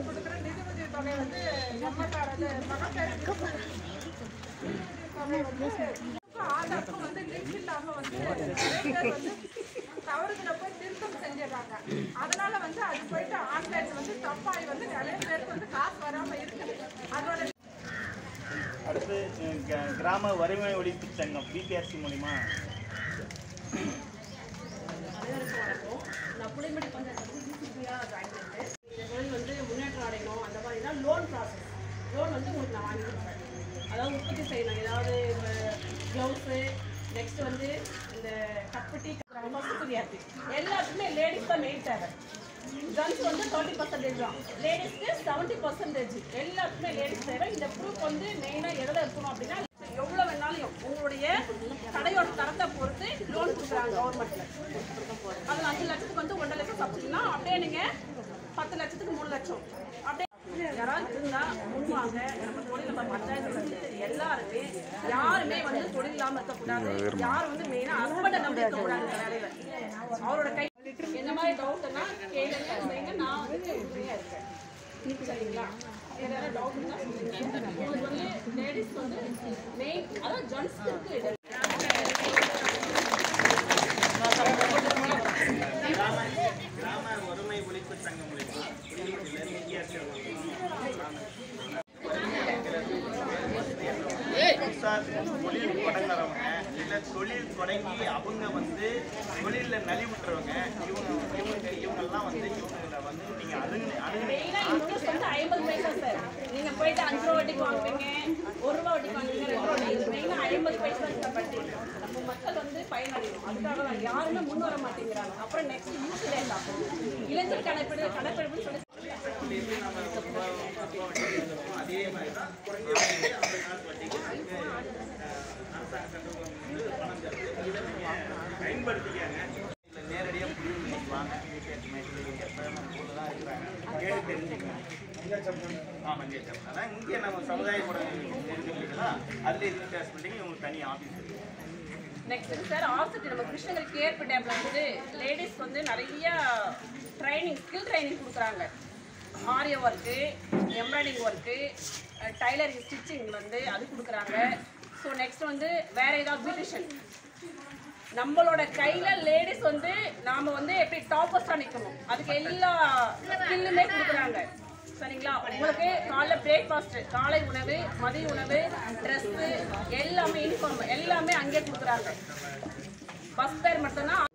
கொடுக்குற நிதி உதவி தொகை வந்து எம்மக்காரது மகப்பேறு தொகை வந்து ஆதாருக்கும் வந்து லிங்க் இல்லாம வந்து நிறைய பேர் வந்து தவறுகளை போய் திருத்தம் செஞ்சிடறாங்க அதனால வந்து அது போயிட்டு ஆன்லைன் வந்து தப்பாகி வந்து நிறைய பேருக்கு வந்து காசு வராம இருக்குது அதோட அடுத்து அஹ், க- கிராம வறுமை ஒழிப்பு சங்கம் பிபிஆர்சி மூலிமா அனைவருக்கும் வணக்கம் நான் புளிமடி பஞ்சாயத்து வந்து டிசிபியாக ஜாயின் பண்ணிட்டேன் இந்த தொழில் வந்து முன்னேற்றம் அடையணும் அந்த மாதிரினா லோன் ப்ராசஸ் லோன் வந்து உங்களுக்கு நான் வாங்கி கொடுப்பேன் அதாவது உற்பத்தி செய்யணும் ஏதாவது க்ளவுஸு நெக்ஸ்ட் வந்து இந்த கப்பட்டி ஃபஸ்ட்டு புரியாது எல்லாத்துக்குமே லேடிஸ் தான் மெயின் தேவை ஜென்ஸ் வந்து தேர்ட்டி பர்சன்டேஜ் தான் லேடிஸ்க்கு செவன்ட்டி பர்சன்டேஜ் எல்லாத்துக்குமே லேடிஸ் தேவை இந்த ப்ரூஃப் வந்து மெயினாக எதில் இருக்கணும் அப்படின்னா எவ்வளோ வேணாலும் உங்களுடைய கடையோட தரத்தை பொறுத்து லோன் கொடுக்குறாங்க கவர்மெண்ட்டில் அதில் அஞ்சு லட்சத்துக்கு வந்து ஒன்றரை லட்சம் சப்சிடினா அப்படியே நீங்கள் பத்து லட்சத்துக்கு மூணு லட்சம் அப்படியே யாராவது இருந்தால் முன்வாங்க நம்ம தொழில் நம்ம பஞ்சாயத்து வந்து எல்லாருமே யாருமே வந்து தொழில் இல்லாமல் இருக்கக்கூடாது யாரும் வந்து மெயினாக ஹஸ்பண்டை நம்பி இருக்கக்கூடாது இந்த வேலையில அவரோட கை என்ன மாதிரி டவுட்னா கேளுங்க செய்யுங்க நான் வந்து உறுதுணையாக இருக்கேன் சரிங்களா ஏதாவது டவுட் இருந்தால் சொல்லுங்க உங்களுக்கு வந்து லேடிஸ் வந்து மெயின் அதாவது ஜென்ஸ்க்கு இது கிராம கிராம வறுமை ஒழிப்பு சங்கம் மூலிமா குடியிருப்பில் பிபிஆர்சி புதுசாக தொழில் தொடங்குறவங்க இல்லை தொழில் தொடங்கி அவங்க வந்து தொழிலில் நலிவுட்டுறவங்க இவங்க இவங்க இவங்கெல்லாம் வந்து இவங்களை வந்து நீங்கள் அணுகு அணுகுனீங்க மெயினாக இன்ட்ரெஸ்ட் வந்து ஐம்பது பைசா சார் நீங்க போயிட்டு அஞ்சு ரூபா வட்டிக்கு வாங்குவீங்க ஒரு ரூபா வட்டிக்கு வாங்குவீங்க ரெண்டு ரூபா வட்டி இது மெயினாக ஐம்பது பைசா சார் வட்டி நம்ம மக்கள் வந்து பயனடையும் அதுக்காக தான் யாருமே முன் வர மாட்டேங்கிறாங்க அப்புறம் நெக்ஸ்ட் யூத் டேட்டா இளைஞர் கணக்கெடு கணக்கெடுப்புன்னு சொல்லி அதே மாதிரி தான் குறைஞ்ச ஐம்பது நாள் வட்டிக்கு அரசாங்க சங்கங்கள் வந்து பணம் தருது இதை நீங்கள் பயன்படுத்திக்காங்க இல்லை நேரடியாக முடிவு பண்ணிட்டு வாங்க பிபிஆர்சி மையத்தில் இங்கே கோயில் தான் இருக்கிறாங்க கேட்டு தெரிஞ்சுக்கணும் ஆ மஞ்சள் அதான் இங்கே நம்ம சமுதாய கூட தெரிஞ்சுக்கிட்டீங்களா அதில் ரிஜிஸ்டர் பண்ணிட்டு உங்களுக்கு தனி ஆஃபீஸ் இருக்குது நெக்ஸ்ட் சார் ஆப்போசிட் நம்ம கிருஷ்ணகிரி கேஆர்பி டேம்ல வந்து லேடிஸ் வந்து நிறைய ட்ரைனிங் ஸ்கில் ட்ரைனிங் கொடுக்குறாங்க ஆரிய work embroidery work tailoring stitching வந்து அது கொடுக்குறாங்க ஸோ நெக்ஸ்ட் வந்து வேற ஏதாவது பியூட்டிஷியன் நம்மளோட கையில லேடிஸ் வந்து நாம வந்து எப்படி டாப்பர்ஸா நிக்கணும் அதுக்கு எல்லா ஸ்கில்லுமே கொடுக்குறாங்க சரிங்களா உங்களுக்கு காலைல பிரேக்ஃபாஸ்ட் காலை உணவு மதிய உணவு ட்ரெஸ்ஸு எல்லாமே யூனிஃபார்ம் எல்லாமே அங்கேயே கொடுக்குறாங்க பஸ் பேர் மட்டும்தான்